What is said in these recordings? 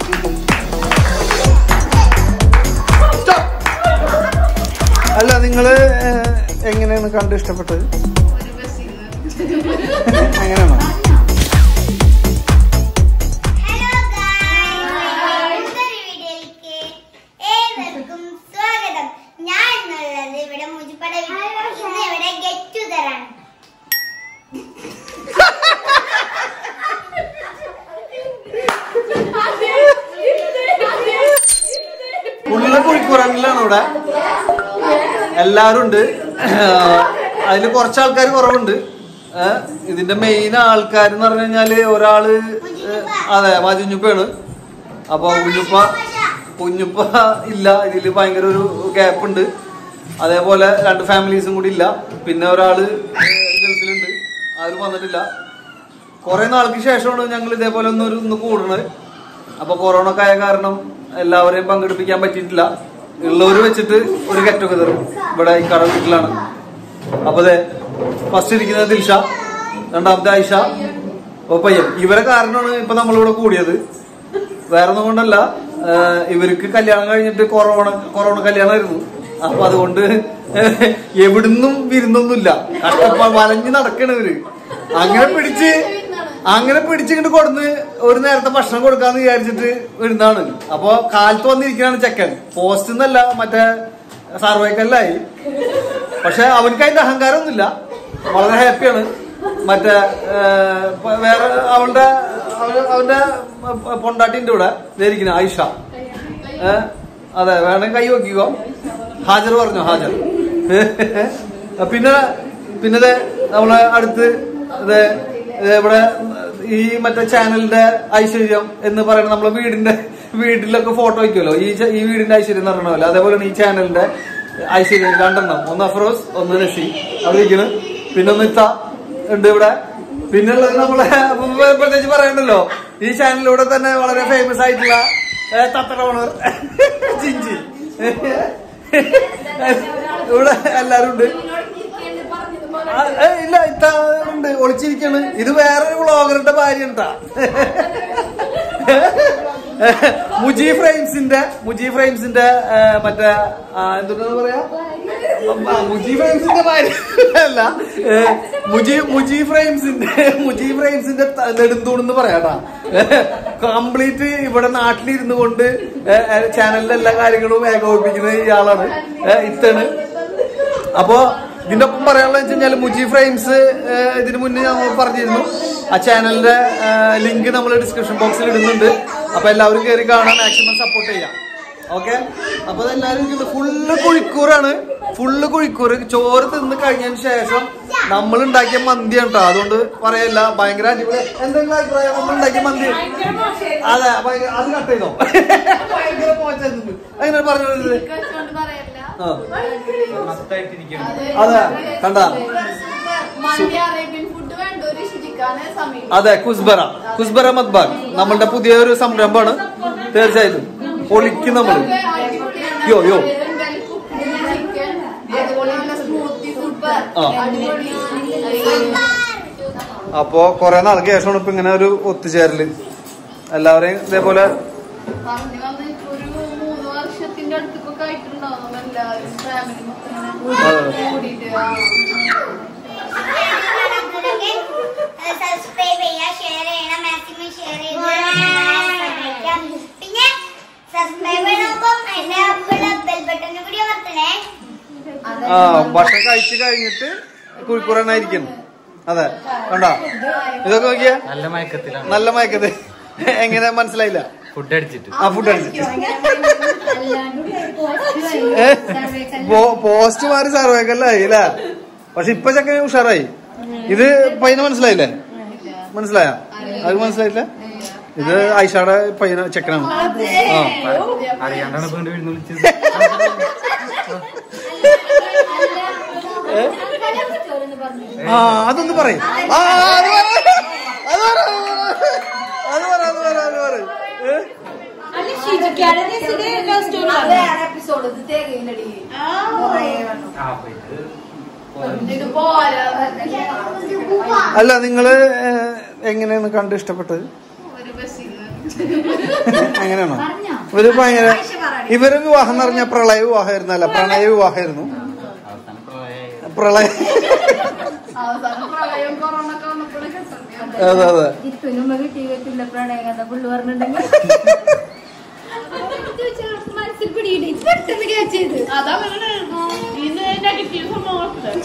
അല്ല നിങ്ങള് ഏഹ്, എങ്ങനെയാണ് കണ്ട് ഇഷ്ടപ്പെട്ടത് അങ്ങനെയാണോ ഹലോ ഗായ്സ് പുതിയൊരു വീഡിയോയിലേക്ക് ഏവർക്കും സ്വാഗതം ഞാൻ എന്നുള്ളത് ഇവിടെ മുജിപ്പട ഇന്ന് ഇവിടെ ഗെറ്റ് ടുഗദറാണ് ഉള്ള കുഴിക്കുറങ്ങിലാണ് ഇവിടെ എല്ലാരും ഉണ്ട് അതിൽ കുറച്ച് ആൾക്കാർ കുറവുണ്ട് ഏഹ്, ഇതിന്റെ മെയിൻ ആൾക്കാർ എന്ന് പറഞ്ഞു കഴിഞ്ഞാല് ഒരാള് ഏഹ്, അതെ മാജുഞ്ഞുപ്പാണ് അപ്പൊ കുഞ്ഞുപ്പ കുഞ്ഞുപ്പ ഇല്ല ഇതില് ഭയങ്കര ഒരു ഗ്യാപ്പ് ഉണ്ട് അതേപോലെ രണ്ട് ഫാമിലീസും കൂടി ഇല്ല പിന്നെ ഒരാള് ഏഹ്, ഗൾഫിലുണ്ട് ആരും വന്നിട്ടില്ല കുറെ നാൾക്ക് ശേഷമാണ് ഞങ്ങൾ ഇതേപോലെ ഒന്ന് ഒരു ഒന്ന് കൂടുന്നത് അപ്പൊ കൊറോണ ഒക്കെ ആയ കാരണം എല്ലാവരെയും പങ്കെടുപ്പിക്കാൻ പറ്റിയിട്ടില്ല ഉള്ളവര് വെച്ചിട്ട് ഒരു ഗെറ്റ് ടുഗദർ ഇവിടെ ഈ കട വീട്ടിലാണ് അപ്പൊ അതെ ഫസ്റ്റ് ഇരിക്കുന്നത് ദിൽഷ രണ്ടാമത്തെ ആയിഷ ഒപ്പയ്യൻ ഇവരെ കാരണമാണ് ഇപ്പൊ നമ്മളിവിടെ കൂടിയത് വേറെ ഒന്നും കൊണ്ടല്ല ഏഹ് ഇവർക്ക് കല്യാണം കഴിഞ്ഞിട്ട് കൊറോണ കൊറോണ കല്യാണമായിരുന്നു അപ്പൊ അതുകൊണ്ട് എവിടുന്നും വിരുന്നൊന്നുമില്ല കഷ്ടപ്പാ വലഞ്ഞ് നടക്കണ ഇവര് അങ്ങനെ പിടിച്ച് അങ്ങനെ പിടിച്ചിങ്ങോട്ട് കൊടുന്ന് ഒരു നേരത്തെ ഭക്ഷണം കൊടുക്കാന്ന് വിചാരിച്ചിട്ട് വരുന്നതാണ് അപ്പൊ കാലത്ത് വന്നിരിക്കുകയാണ് ചെക്കൻ പോസ്റ്റ് എന്നല്ല മറ്റേ സർവൈക്കല്ലായി പക്ഷെ അവർക്ക് അതിന്റെ അഹങ്കാരമൊന്നുമില്ല വളരെ ഹാപ്പിയാണ് മറ്റേ ഏഹ്, പ- വേറെ അവളുടെ അവ- അവന്റെ പൊണ്ടാട്ടിന്റെ കൂടെ ഇരിക്കുന്ന ആയിഷ ഏഹ്, അതെ വേണമെങ്കിൽ കൈ നോക്കിക്കോ ഹാജർ പറഞ്ഞോ ഹാജർ പിന്നെ പിന്നെ ദേ നമ്മളെ അടുത്ത് ദേ ദേ ഇവിടെ ഈ മറ്റേ ചാനലിന്റെ ഐശ്വര്യം എന്ന് പറയുന്നത് നമ്മളെ വീടിന്റെ വീട്ടിലൊക്കെ ഫോട്ടോ വയ്ക്കുമല്ലോ ഈ ച- ഈ വീടിന്റെ ഐശ്വര്യം എന്ന് പറയണമല്ലോ അതേപോലെയാണ് ഈ ചാനലിന്റെ ഐശ്വര്യം രണ്ടെണ്ണം ഒന്ന് അഫ്രോസ് ഒന്ന് നഷി അവിടെ ഇരിക്കുന്നു പിന്നെ ഒന്ന് ഇത്ത ഉണ്ട് ഇവിടെ പിന്നെ ഉള്ളത് നമ്മളെ പ്രത്യേകിച്ച് പറയണ്ടല്ലോ ഈ ചാനലിലൂടെ തന്നെ വളരെ ഫേമസ് ആയിട്ടുള്ള ഏ, തത്തറ ഓണർ ജിഞ്ചി ഇവിടെ എല്ലാരും ഉണ്ട് ആ, ഏ, ഇല്ല ഇത്ത ഉണ്ട് ഒളിച്ചിരിക്കാണ് ഇത് വേറൊരു വ്ളോഗറുടെ ഭാര്യ ഉണ്ടാ മുജി ഫ്രെയിംസിന്റെ മുജി ഫ്രെയിംസിന്റെ ഏ, മറ്റേ ആ, എന്തുണ്ടെന്ന് പറയാ ആ, മുജി ഫ്രെയിംസിന്റെ ഭാര്യ അല്ല ഏ, മുജി മുജി ഫ്രെയിംസിന്റെ മുജി ഫ്രെയിംസിന്റെ ത- നെടുന്തൂണെന്ന് പറയാട്ടാ കംപ്ലീറ്റ് ഇവിടെ നാട്ടിലിരുന്നു കൊണ്ട് ഏ, ഏ, ചാനലിലെ എല്ലാ കാര്യങ്ങളും ഏകോപിപ്പിക്കുന്ന ഇയാളാണ് ഏ, ഇത്താണ് അപ്പോ ഇതിന്റെ ഒപ്പം പറയാനുള്ള വെച്ച് കഴിഞ്ഞാൽ മുജി ഫ്രെയിംസ് ഏഹ്, ഇതിന് മുന്നേ ഞങ്ങൾ പറഞ്ഞിരുന്നു ആ ചാനലിന്റെ ലിങ്ക് നമ്മൾ ഡിസ്ക്രിപ്ഷൻ ബോക്സിൽ ഇടുന്നുണ്ട് അപ്പൊ എല്ലാവരും കയറി കാണാൻ മാക്സിമം സപ്പോർട്ട് ചെയ്യാം ഓക്കെ അപ്പൊ അതെല്ലാവരും ഫുള്ള് കുഴിക്കൂറാണ് ഫുള്ള് കുഴിക്കൂറ് ചോറ് തിന്ന് കഴിഞ്ഞതിന് ശേഷം നമ്മൾ ഉണ്ടാക്കിയ മന്തിയാണ് കേട്ടോ അതുകൊണ്ട് പറയല്ല ഭയങ്കര അടിപൊളി എന്തെങ്കിലും അഭിപ്രായം നമ്മൾ ഉണ്ടാക്കിയ മന്തി അതെ ഭയങ്കര അത് കട്ട് ചെയ്തോ ഭയങ്കര മോശമായിട്ടുണ്ട് അങ്ങനെ പറഞ്ഞത് ആ അതെ കണ്ടാ അതെ കുസ്ബറ കുസ്ബറ മദ്ബാഗ് നമ്മളുടെ പുതിയൊരു സംരംഭമാണ് തീർച്ചയായിട്ടും പൊളിക്കും നമ്മള് യോ, യോ. ആ. അപ്പോ കൊറേ നാൾക്ക് ശേഷമാണ് ഇപ്പൊ ഇങ്ങനെ ഒരു ഒത്തുചേരല് എല്ലാവരെയും ഇതേപോലെ പറഞ്ഞു വന്ന് ഇപ്പൊ ഒരു മൂന്ന് വർഷത്തിന്റെ അടുത്തൊക്കെ ആയിട്ടുണ്ടാവും എല്ലാവരും ഫാമിലി മൊത്തം ഇങ്ങനെ കൂടിയിട്ട് ആ. സബ്സ്ക്രൈബ് ചെയ്യുക ഷെയർ ചെയ്യണം മാക്സിമം ഷെയർ ചെയ്ത് സഹായിക്കാം. പിന്നെ സബ്സ്ക്രൈബ് ചെയ്യണപ്പം എന്റെ ബെൽ ബട്ടൺ കൂടി അമർത്തണേ ആ ഭക്ഷണം കഴിച്ചു കഴിഞ്ഞിട്ട് കുഴിക്കുറനായിരിക്കുന്നു അതെ കണ്ടോ ഇതൊക്കെ നോക്കിയാ നല്ല മയക്കത്തിലാണ് നല്ല മയക്കത് എങ്ങനെ മനസ്സിലായില്ല ഫുഡ് അടിച്ചിട്ട് ആ ഫുഡ് അടിച്ചിട്ട് ഏ? പോ- പോസ്റ്റ് മാറി സർവേക്കല്ലായി അല്ലേ പക്ഷെ ഇപ്പൊ ചക്ക ഉഷാറായി ഇത് പയ്യനെ മനസ്സിലായില്ലേ മനസ്സിലായ അത് മനസ്സിലായില്ല ഇത് ഐഷാടെ പയ്യന ചെക്കനാണ് ആ അറിയാണ്ടാണ് വീണ്ടും വീണ്ടും വിളിച്ചത് ആ അതൊന്ന് പറയും ആ അത് പറ അത് പറ അത് പറ അത് പറ അത് പറ ഏ? എപ്പിസോഡ് ഇത് തികയില്ലടി ആ അപ്പൊ ഇത് ഇത് പോരാ അല്ല നിങ്ങള് ഏ, എങ്ങനെയാണ് കണ്ട് ഇഷ്ടപ്പെട്ടത് ഒരു ബസ്സിൽ അങ്ങനെയാണോ ഇവര് ഭയങ്കര ഇവര് വിവാഹം എന്ന് പറഞ്ഞ പ്രളയ വിവാഹമായിരുന്നു അല്ല പ്രണയ വിവാഹമായിരുന്നു അവസാനം പ്രളയം പ്രളയ അവസാനം പ്രളയം കൊറോണ ഒക്കെ വന്നപ്പോഴേ കെട്ടണ്ടേ അതെ അതെ ഇത്തുനുമ്പ് കിട്ടി കിട്ടില്ല പ്രണയകഥ പുള്ളു പറഞ്ഞിട്ടുണ്ടെങ്കിൽ മനസ്സിൽ പിടിയിട്ട് ഇത് പെട്ടെന്ന് ക്യാച്ച് ചെയ്ത് അതങ്ങനെ ഇത് നെഗറ്റീവ് സംഭവം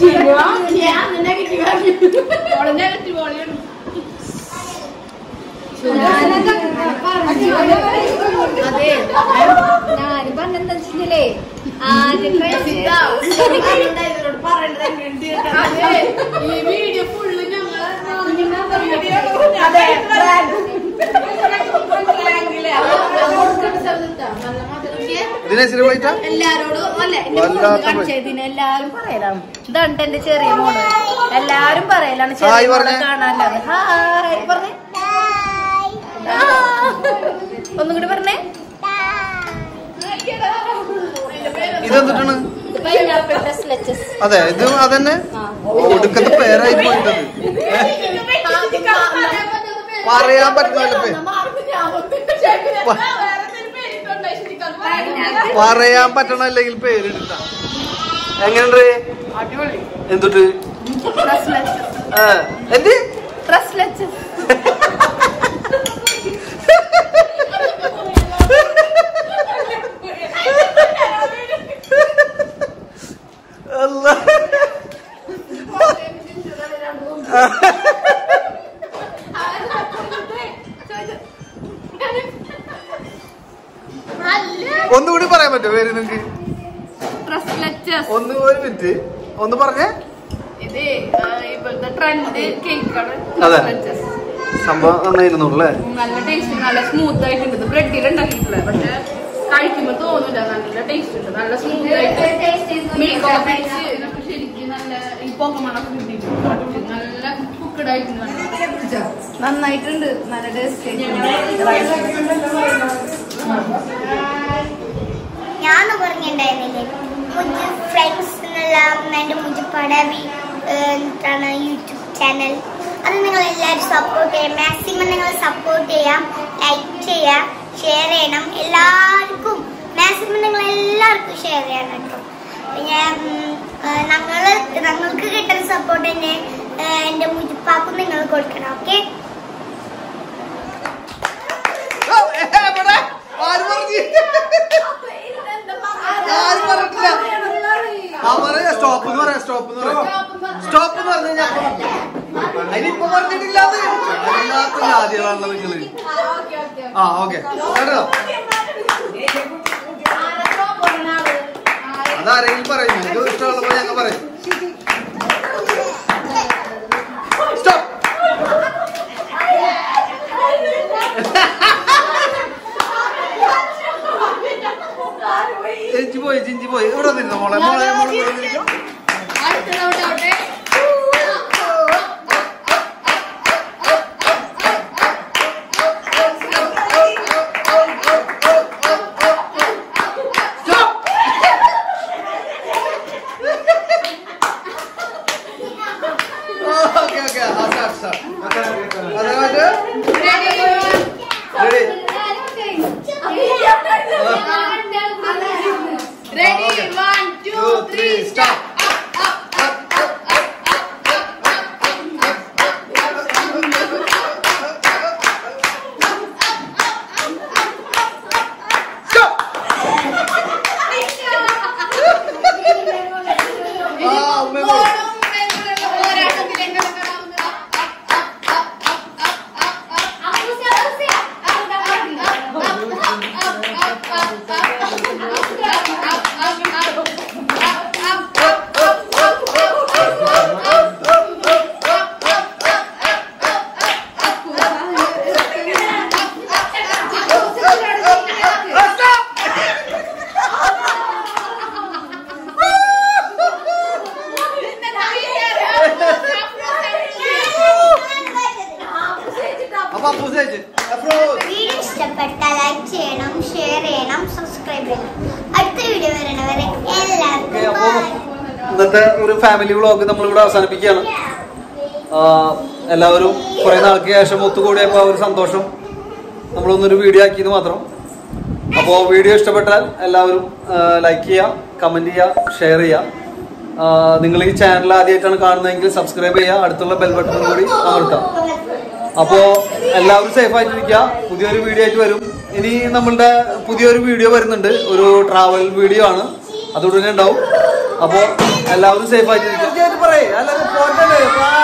നെഗറ്റീവ് ഓളിയാണ് അതെ ഞാൻ പറഞ്ഞെന്താ വെച്ചില്ലേ ആദ്യം അതെ ഈ വീഡിയോ ഫുള്ള് ഞങ്ങള് ഇതിനെ പോയിട്ടാ എല്ലാരോടും അല്ല എന്നെ വല്ലാത്ത ഫോണിൽ കാണിച്ചതിന് എല്ലാരും പറയലാണ് ഇതാണ് എന്റെ ചെറിയ മോള് എല്ലാരും പറയലാണ് ചെറിയ ഹായ് മോളെ പറഞ്ഞേ. കാണാനല്ലാതെ ഹായ് പറഞ്ഞേ ആ. ഒന്നും കൂടി പറഞ്ഞേ ഇതെന്തിട്ടാണ് പൈനാപ്പിൾ ഡെസ്ലച്ചസ് അതെ ഇത് അതന്നെ ഒടുക്കത്തെ പേരായി പോയിട്ടത് പറയാൻ പറ്റുന്നില്ല പേ പറയാൻ പറ്റണ അല്ലെങ്കിൽ പേരെടുത്ത എങ്ങനെയുണ്ട് അടിപൊളി എന്തുട്ട് ആ, എന്ത് അല്ല ഒന്നുകൂടി പറയാൻ പറ്റുമോ പേര് നിങ്ങക്ക് ഒന്ന് ഒരു മിനിറ്റ് ഒന്ന് പറഞ്ഞേ ഇത് ആ, ഇപ്പോഴത്തെ ട്രെൻഡ് കേക്കാണ് അതെ. സംഭവം നന്നായിരുന്നു അല്ലേ നല്ല ടേസ്റ്റ് നല്ല സ്മൂത്ത് ആയിട്ടുണ്ട് ഇത് ബ്രെഡിൽ ഉണ്ടാക്കിയിട്ടില്ല പക്ഷെ കഴിക്കുമ്പോ തോന്നില്ല നല്ല ടേസ്റ്റ് ഉണ്ട് നല്ല സ്മൂത്ത് ആയിട്ട് മിൽക്ക് പിടിച്ച് ഇതൊക്കെ ശരിക്കും നല്ല ഈ പൊക്കമണൊക്കെ കിട്ടിയിട്ടുണ്ട് നല്ല കുക്കഡ് ആയിട്ടുണ്ട് നല്ല. നന്നായിട്ടുണ്ട് നല്ല ടേസ്റ്റ് ഞാൻ പറഞ്ഞിട്ടുണ്ടായിരുന്നില്ലേ മുജ് ഫ്രണ്ട്സ് എന്നുള്ള എൻ്റെ മുജപ്പാട എന്താണ് യൂട്യൂബ് ചാനൽ അത് നിങ്ങൾ എല്ലാവരും സപ്പോർട്ട് ചെയ്യാം മാക്സിമം നിങ്ങൾ സപ്പോർട്ട് ചെയ്യാം ലൈക്ക് ചെയ്യാം ഷെയർ ചെയ്യണം എല്ലാവർക്കും മാക്സിമം നിങ്ങൾ എല്ലാവർക്കും ഷെയർ ചെയ്യണം കേട്ടോ പിന്നെ ഞങ്ങൾ ഞങ്ങൾക്ക് കിട്ടുന്ന സപ്പോർട്ട് തന്നെ ഏഹ്, എൻ്റെ മുജപ്പാക്കും നിങ്ങൾ കൊടുക്കണം ഓക്കെ അവര് സ്റ്റോപ്പ് എന്ന് പറയാം സ്റ്റോപ്പ് എന്ന് പറയാം സ്റ്റോപ്പ് എന്ന് പറഞ്ഞു കഴിഞ്ഞാൽ അതിനിപ്പൊ പറഞ്ഞിട്ടില്ല അത് എല്ലാത്ത ജാതികളാണല്ലോ നിങ്ങള് ആ ഓക്കെ കേട്ടോ അതാരെങ്കിലും പറയും ഞങ്ങൾക്ക് ഇഷ്ടമുള്ളപ്പോ ഞങ്ങൾ പറയും സ്റ്റോപ്പ് ജിഞ്ചി പോയി ജിഞ്ചി പോയി ഇവിടെ നിന്നോ മോളെ മോളെ മോളെ ഇവിടെ നിന്നോ. ഓക്കെ ഓക്കെ ആ സ്റ്റാർട്ട് സ്റ്റാർട്ട് അതെ ready ready one two two three start ആ ഉമ്മ പോയി. അപ്പൊ അപ്പൂസ് കഴിച്ച്. അപ്രോസ്. വീഡിയോ ഇഷ്ടപ്പെട്ടാൽ ലൈക്ക് ചെയ്യണം ഷെയർ ചെയ്യണം സബ്സ്ക്രൈബ് ചെയ്യണം അടുത്ത വീഡിയോ വരണവരെ ഓക്കേ, എല്ലാവർക്കും അപ്പൊ bye. ഇന്നത്തെ ഒരു ഫാമിലി വ്ളോഗ് നമ്മളിവിടെ അവസാനിപ്പിക്കുകയാണ് ആ, എല്ലാവരും കുറെ നാൾക്ക് ശേഷം ഒത്തുകൂടിയപ്പോ ആ ഒരു സന്തോഷം നമ്മളൊന്നൊരു വീഡിയോ ആക്കിയത് മാത്രം അപ്പോൾ വീഡിയോ ഇഷ്ടപ്പെട്ടാൽ എല്ലാവരും ലൈക്ക് ചെയ്യുക കമന്റ് ചെയ്യുക ഷെയർ ചെയ്യുക നിങ്ങൾ ഈ ചാനൽ ആദ്യമായിട്ടാണ് കാണുന്നതെങ്കിൽ സബ്സ്ക്രൈബ് ചെയ്യുക അടുത്തുള്ള ബെൽ ബട്ടൺ കൂടി അമർത്താം അപ്പോ എല്ലാവരും സേഫ് ആയിട്ടിരിക്കുക പുതിയൊരു വീഡിയോ ആയിട്ട് വരും ഇനി നമ്മളുടെ പുതിയൊരു വീഡിയോ വരുന്നുണ്ട് ഒരു ട്രാവൽ വീഡിയോ ആണ് അതുകൊണ്ട് തന്നെ ഉണ്ടാവും അപ്പോ എല്ലാവരും സേഫ് ആയിട്ടിരിക്കുക പറയേ എല്ലാവരും പോട്ടെ